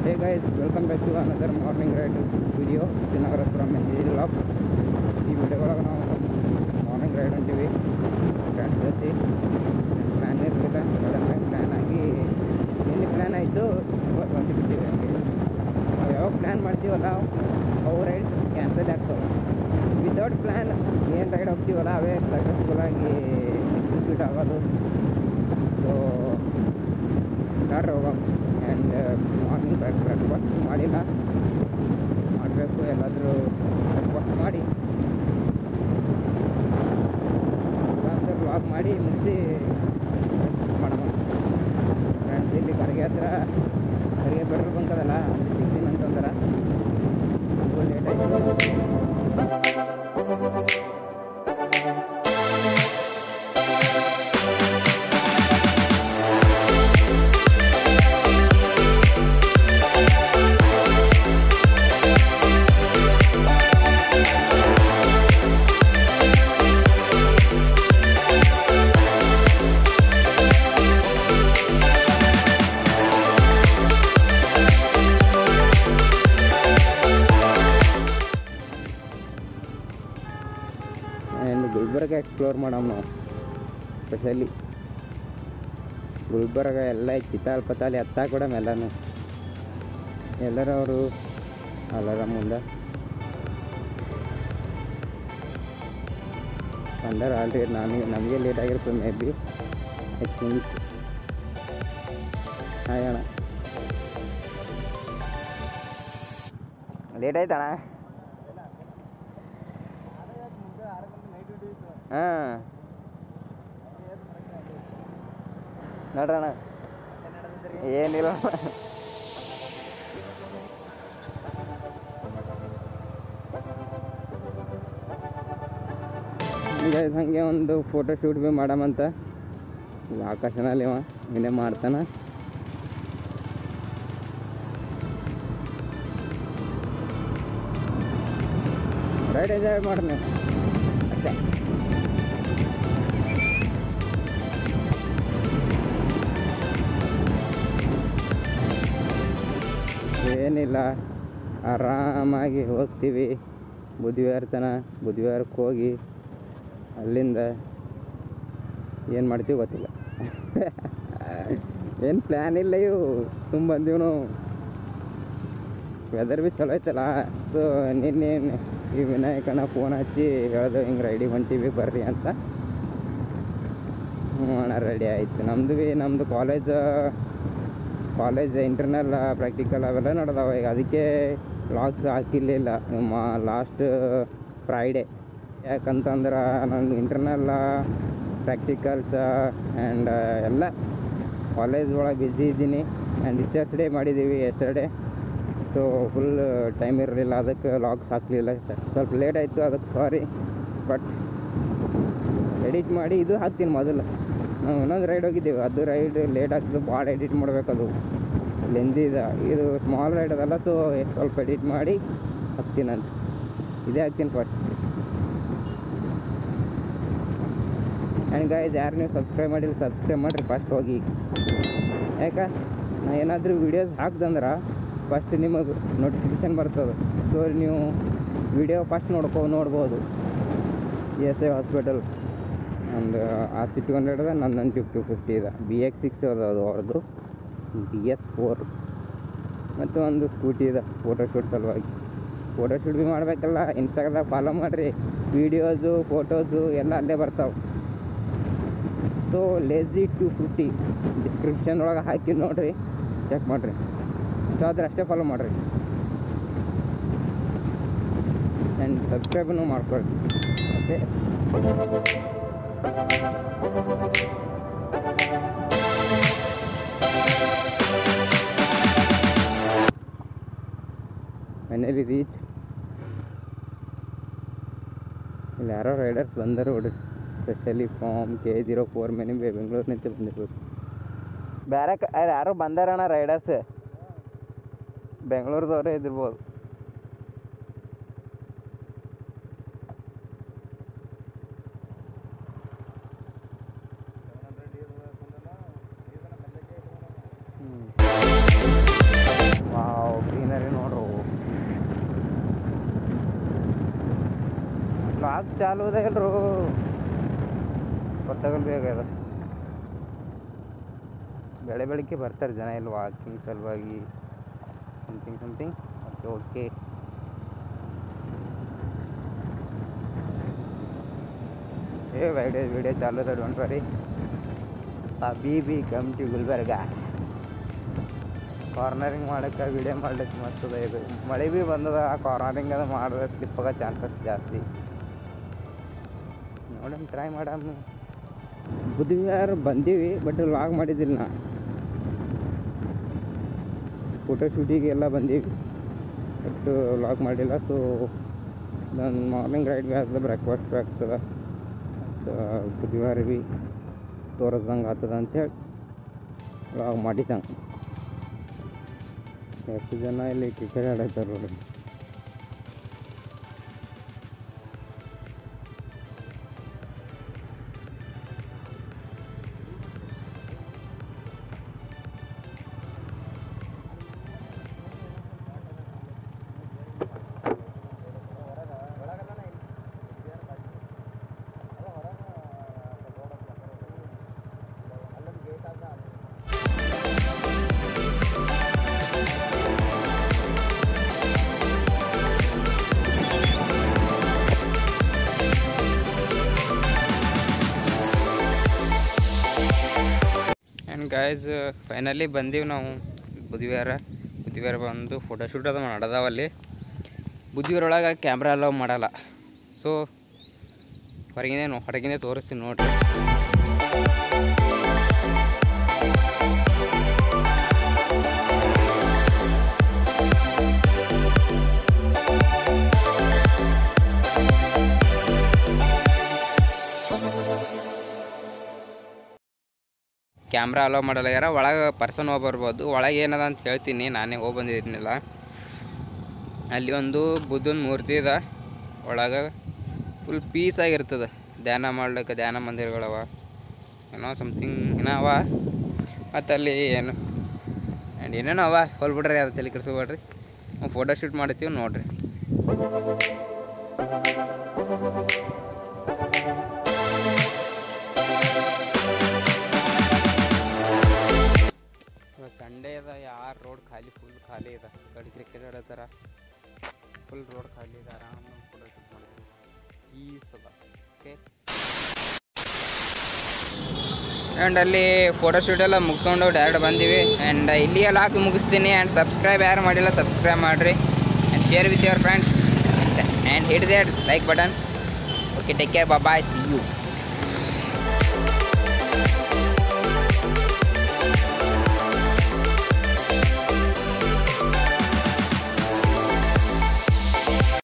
Hey guys, welcome back to another morning ride video. Srinagar from ಎನ್ ಲಾಕ್ಸ್ ಈ video ಒಳಗೆ ನಾವು ಮಾರ್ನಿಂಗ್ ರೈಡ್ ಹೊಂಟೀವಿ ಫ್ರೆಂಡ್ಸ್ ಜೊತೆ ಪ್ಲ್ಯಾನ್ ಇರಲಿಲ್ಲ ಸಡನ್ನಾಗಿ ಪ್ಲ್ಯಾನ್ ಆಗಿ ಎಲ್ಲಿ ಪ್ಲ್ಯಾನ್ ಆಯಿತು ಇವತ್ತು ಹೊಂಟಿಬಿಟ್ಟಿವಿ ಹಂಗೆ ನಾವು ಯಾವಾಗ ಪ್ಲ್ಯಾನ್ ಮಾಡ್ತೀವಲ್ಲ ಅವು ರೈಡ್ಸ್ ಕ್ಯಾನ್ಸಲ್ ಆಗ್ತವೆ ವಿತೌಟ್ ಪ್ಲ್ಯಾನ್ ಏನು ರೈಡ್ ಹೋಗ್ತೀವಲ್ಲ ಅವೇ ಸಕ್ಸಸ್ಫುಲ್ ಆಗಿ ಎಕ್ಸಿಕ್ಯೂಟ್ ಆಗೋದು ಸೊ ಸ್ಟಾರ್ಟ್ ಹೋಗೋಣ ಆ್ಯಂಡ್ ಮಾರ್ನಿಂಗ್ ಬ್ರೇಕ್ಫಾಸ್ಟ್ ಮಾಡಿಲ್ಲ ಮಾಡಬೇಕು ಎಲ್ಲಾದರೂ ಬ್ರೇಕ್ಫಾಸ್ಟ್ ಮಾಡಿ ವ್ಲಾಗ್ ಮಾಡಿ ಮುಗಿಸಿ ಮಾಡೋಣ ಫ್ರೆಂಡ್ಸ್ ಇಲ್ಲಿ ಕರಿಗೆ ಹತ್ರ ಕರಿಗೆ ಪೆಟ್ರೋಲ್ ಬಂಕ್ ಅದಲ್ಲ ಅಲ್ಲಿ ಸಿಗ್ತೀನಿ ಅಂತಂದ್ರೆ ಲೇಟ್ ಆಯಿತು ಆ್ಯಂಡ್ ಗುಲ್ಬರ್ಗ ಎಕ್ಸ್ಪ್ಲೋರ್ ಮಾಡಮ್ ನಾವು ಸ್ಪೆಷಲಿ ಗುಲ್ಬರ್ಗ ಎಲ್ಲ ಚಿತ್ತಾಲ್ ಪತಾಲಿ ಹತ್ತಾಕ ಬಿಡಮ್ ಎಲ್ಲನೂ ಎಲ್ಲರೂ ಅವರು ಅಲ್ಲರ ಮುಂದೆ ಬಂದಾರ ಆಲ್ರೆಡಿ ನನಗೆ ನಮಗೆ ಲೇಟ್ ಆಗಿರ್ತದೆ maybe I think hi ಅಣ್ಣ ಲೇಟ್ ಆಯ್ತಣ್ಣ ಹಾಂ ನೋಡ್ರಣ್ಣ ಏನಿಲ್ಲ ಈಗ ಹಂಗೆ ಒಂದು ಫೋಟೋ ಶೂಟ್ ಭೀ ಮಾಡಮಂತ ಈಗ ಆಕಾಶನಲ್ಲಿ ಅವ ಇನ್ನೇ ಮಾಡ್ತಾನ ರೈಡ್ ಎಂಜಾಯ್ ಮಾಡ್ರಿ ನೀವು ಅಷ್ಟೇ ಏನಿಲ್ಲ ಆರಾಮಾಗಿ ಹೋಗ್ತೀವಿ ಬುಧವಾರ ತನ ಬುಧವಾರಕ್ಕೆ ಹೋಗಿ ಅಲ್ಲಿಂದ ಏನು ಮಾಡ್ತೀವಿ ಗೊತ್ತಿಲ್ಲ ಏನು ಪ್ಲ್ಯಾನ್ ಇಲ್ಲ ಇವು ತುಂಬ ಬಂದೀವಿ ನಾವು ವೆದರ್ ಭೀ ಚಲೋ ಐತಲ್ಲ ಸೊ ನಿನ್ನೆ ಈ ವಿನಾಯಕನ ಫೋನ್ ಹಚ್ಚಿ ಹೇಳ್ದೆ ಹಿಂಗೆ ರೆಡಿ ಹೊಂಟೀವಿ ಬರ್ರಿ ಅಂತ ಹ್ಞೂ ಅಣ್ಣ ರೆಡಿ ಆಯ್ತು ನಮ್ಮದು ಭೀ ನಮ್ಮದು ಕಾಲೇಜ್ ಕಾಲೇಜ್ ಇಂಟರ್ನಲ್ ಪ್ರಾಕ್ಟಿಕಲ್ ಅವೆಲ್ಲ ನಡೆದಾವೆ ಈಗ ಅದಕ್ಕೆ ಲಾಗ್ಸ್ ಹಾಕಿರಲಿಲ್ಲ ಮಾ ಲಾಸ್ಟ್ ಫ್ರೈಡೇ ಯಾಕಂತಂದ್ರೆ ನಂದು ಇಂಟರ್ನಲ್ ಪ್ರಾಕ್ಟಿಕಲ್ಸ್ ಆ್ಯಂಡ್ ಎಲ್ಲ ಕಾಲೇಜ್ ಒಳಗೆ ಬ್ಯುಸಿ ಇದ್ದೀನಿ ಆ್ಯಂಡ್ ರಿಚರ್ಸ್ ಡೇ ಮಾಡಿದ್ದೀವಿ ಎಸ್ಟರ್ಡೇ ಸೊ ಫುಲ್ ಟೈಮ್ ಇರಲಿಲ್ಲ ಅದಕ್ಕೆ ಲಾಗ್ಸ್ ಹಾಕಲಿಲ್ಲ ಸ್ವಲ್ಪ ಲೇಟ್ ಆಯಿತು ಅದಕ್ಕೆ ಸಾರಿ ಬಟ್ ಎಡಿಟ್ ಮಾಡಿ ಇದು ಹಾಕ್ತೀನಿ ಮೊದಲು ನಾವು ಇನ್ನೊಂದು ರೈಡ್ ಹೋಗಿದ್ದೀವಿ ಅದು ರೈಡ್ ಲೇಟ್ ಆಗ್ತದೆ ಭಾಳ ಎಡಿಟ್ ಮಾಡಬೇಕದು ಲೆಂದಿದ ಇದು ಸ್ಮಾಲ್ ರೈಡ್ ಅದಲ್ಲ ಸೊ ಸ್ವಲ್ಪ ಎಡಿಟ್ ಮಾಡಿ ಹಾಕ್ತೀನಂತ ಇದೇ ಹಾಕ್ತೀನಿ ಫಸ್ಟ್ ಆ್ಯಂಡ್ ಗಾಯ್ಸ್ ಯಾರು ನೀವು ಸಬ್ಸ್ಕ್ರೈಬ್ ಮಾಡಿಲ್ಲ ಸಬ್ಸ್ಕ್ರೈಬ್ ಮಾಡಿರಿ ಫಸ್ಟ್ ಹೋಗಿ ಯಾಕೆ ನಾ ಏನಾದರೂ ವೀಡಿಯೋಸ್ ಹಾಕ್ದಂದ್ರೆ ಫಸ್ಟ್ ನಿಮಗೆ ನೋಟಿಫಿಕೇಶನ್ ಬರ್ತದೆ ಸೊ ನೀವು ವಿಡಿಯೋ ಫಸ್ಟ್ ನೋಡ್ಕೊ ನೋಡ್ಬೋದು ಇ ಎಸ್ ಐ ಹಾಸ್ಪಿಟಲ್ ಒಂದು ಆರ್ ಸಿ ಟು ಹಂಡ್ರೆಡ್ ಅದ ನಂದೊಂದು ಟು ಟು ಫಿಫ್ಟಿ ಇದೆ ಬಿ ಎಕ್ಸ್ ಸಿಕ್ಸ್ ಅದ ಅದು ಅವ್ರದ್ದು ಬಿ ಎಸ್ ಫೋರ್ ಮತ್ತು ಒಂದು ಸ್ಕೂಟಿ ಇದೆ ಫೋಟೋಶೂಟ್ ಸಲುವಾಗಿ ಫೋಟೋಶೂಟ್ ಭೀ ಮಾಡಬೇಕಲ್ಲ ಇನ್ಸ್ಟಾಗ್ರಾಮ್ ಫಾಲೋ ಮಾಡಿರಿ ವೀಡಿಯೋಸು ಫೋಟೋಸು ಎಲ್ಲ ಅಲ್ಲೇ ಬರ್ತಾವೆ so lazy two fifty description ಒಳಗೆ ಹಾಕಿ ನೋಡಿರಿ ಚೆಕ್ ಮಾಡಿರಿ ಇಷ್ಟ ಆದ್ರೆ ಅಷ್ಟೇ ಫಾಲೋ ಮಾಡಿರಿ ಆ್ಯಂಡ್ ಸಬ್ಸ್ಕ್ರೈಬನ್ನು ಮಾಡ್ಕೊಳ್ರಿ ಓಕೆ ಫೈನಲಿ ರೀಚ್ ಇಲ್ಲಿ ಯಾರೋ ರೈಡರ್ಸ್ ಬಂದರು ನೋಡ್ರಿ specially from K zero four ಮನೆ ಬೆಂಗಳೂರಿನಿಂದ ಬಂದಿರ್ಬೋದು ಬೇರೆ ಕ ಯಾರೋ ಬಂದಾರಣ್ಣ ರೈಡರ್ಸ್ ಬೆಂಗಳೂರದವರೇ ಇದಿರ್ಬೋದು ವಾವ್ ಲಾಕ್ ಚಾಲು ಅದ ಎಲ್ರು ಗೊತ್ತಾಗಲ್ ಬೇಕದ ಬೆಳೆ ಬೆಳಿಗ್ಗೆ ಬರ್ತಾರೆ ಜನ ಇಲ್ಲಿ ವಾಕಿಂಗ್ ಸಲುವಾಗಿ ಸಮಥಿಂಗ್ ಸಮಥಿಂಗ್ ಓಕೆ ಓಕೆ ಏ ವೈಡಿಯೋ ವಿಡಿಯೋ ಚಾಲು ಅದ ಡೋಂಟ್ ವರಿ ಬಿ ಬಿ ಕಮ್ ಟು ಗುಲ್ಬರ್ಗ ಕಾರ್ನರಿಂಗ್ ಮಾಡಕ್ಕೆ ವಿಡಿಯೋ ಮಾಡ್ಲಿಕ್ಕೆ ಮಸ್ತ್ ಅದ ಇದು ಮಳೆ ಭೀ ಬಂದದ ಆ ಕಾರ್ನರಿಂಗ್ ಅದು ಮಾಡಿದ್ರೆ ಸ್ಲಿಪ್ ಆಗೋ ಚಾನ್ಸಸ್ ಜಾಸ್ತಿ ನೋಡಮ್ ಟ್ರೈ ಮಾಡಮ್ ಬುಧವಾರ ಬಂದೀವಿ ಬಟ್ ಲಾಗ್ ಮಾಡಿದ್ದಿಲ್ಲ ನಾ ಫೋಟೋ ಶೂಟಿಗೆ ಎಲ್ಲ ಬಂದೀವಿ ಬಟ್ ಲಾಗ್ ಮಾಡಿಲ್ಲ ಸೊ ನಾನು ಮಾರ್ನಿಂಗ್ ರೈಡ್ ಭೀ ಆಗ್ತದೆ ಬ್ರೇಕ್ಫಾಸ್ಟ್ ಭೀ ಆಗ್ತದೆ ಮತ್ತು ಬುಧವಾರ ಭೀ ತೋರಿಸ್ದಂಗೆ ಆಗ್ತದೆ ಅಂಥೇಳಿ ಲಾಗ್ ಮಾಡಿದಂಗೆ ಎಷ್ಟು ಜನ ಇಲ್ಲಿ ಕ್ರಿಕೆಟ್ ಆಡತ್ತಾರ ನೋಡಿ ಆ್ಯಂಡ್ ಗಾಯ್ಸ್ ಫೈನಲಿ ಬಂದೀವಿ ನಾವು ಬುಧವಾರ ಬುಧವಾರ ಬಂದು ಫೋಟೋ ಶೂಟ್ ಅದು ಮಾಡೋದಾವಲ್ಲಿ ಬುಧವಾರ ಒಳಗೆ ಕ್ಯಾಮ್ರಾ ಅಲೋ ಮಾಡಲ್ಲ ಸೊ ಹೊರಗಿನೇ ಹೊರಗಿನೇ ತೋರಿಸ್ತೀನಿ ನೋಡ್ರಿ ಕ್ಯಾಮ್ರಾ ಅಲೋ ಮಾಡಲ್ಲ ಯಾರ ಒಳಗೆ ಪರ್ಸನ್ ಹೋಗಿ ಬರ್ಬೋದು ಒಳಗೆ ಏನದ ಅಂತ ಹೇಳ್ತೀನಿ ನಾನೇ ಹೋಗಿ ಬಂದಿದ್ದೀನಿಲ್ಲ ಅಲ್ಲಿ ಒಂದು ಬುದ್ಧನ ಮೂರ್ತಿ ಇದೆ ಒಳಗೆ ಫುಲ್ ಪೀಸಾಗಿರ್ತದೆ ಧ್ಯಾನ ಮಾಡ್ಲಿಕ್ಕೆ ಧ್ಯಾನ ಮಂದಿರಗಳವ ಏನೋ ಸಮಥಿಂಗ್ ಏನೋ ಅವ ಮತ್ತು ಅಲ್ಲಿ ಏನು ಆ್ಯಂಡ್ ಏನೇನೋ ಅವ ಹೋಲ್ಬಿಡ್ರಿ ಅದು ತಲೆ ಕೆಡಿಸ್ಕೊಬೇಡ್ರಿ ಫೋಟೋ ಶೂಟ್ ಮಾಡ್ತೀವಿ ನೋಡ್ರಿ ಸಂಡೇ ಅದ ಯಾರು ರೋಡ್ ಖಾಲಿ ಫುಲ್ ಖಾಲಿ ಇದೆ ಕಡೆ ಕ್ರಿಕೆಟ್ ಆಡತ್ತಾರ ಫುಲ್ ರೋಡ್ ಖಾಲಿ ಇದೆ ಆರಾಮ ಫೋಟೋ ಶೂಟ್ ಮಾಡ್ತೀವಿ ಪೀಸ್ ಅದ ಓಕೆ ಆ್ಯಂಡ್ ಅಲ್ಲಿ ಫೋಟೋ ಶೂಟ್ ಎಲ್ಲ ಮುಗಿಸ್ಕೊಂಡು ಡೈರೆಕ್ಟ್ ಬಂದೀವಿ ಆ್ಯಂಡ್ ಇಲ್ಲಿ ಎಲ್ಲ ಹಾಕಿ ಮುಗಿಸ್ತೀನಿ ಆ್ಯಂಡ್ ಸಬ್ಸ್ಕ್ರೈಬ್ ಯಾರು ಮಾಡಿಲ್ಲ ಸಬ್ಸ್ಕ್ರೈಬ್ ಮಾಡಿರಿ and share with your friends and hit that like button okay take care bye see you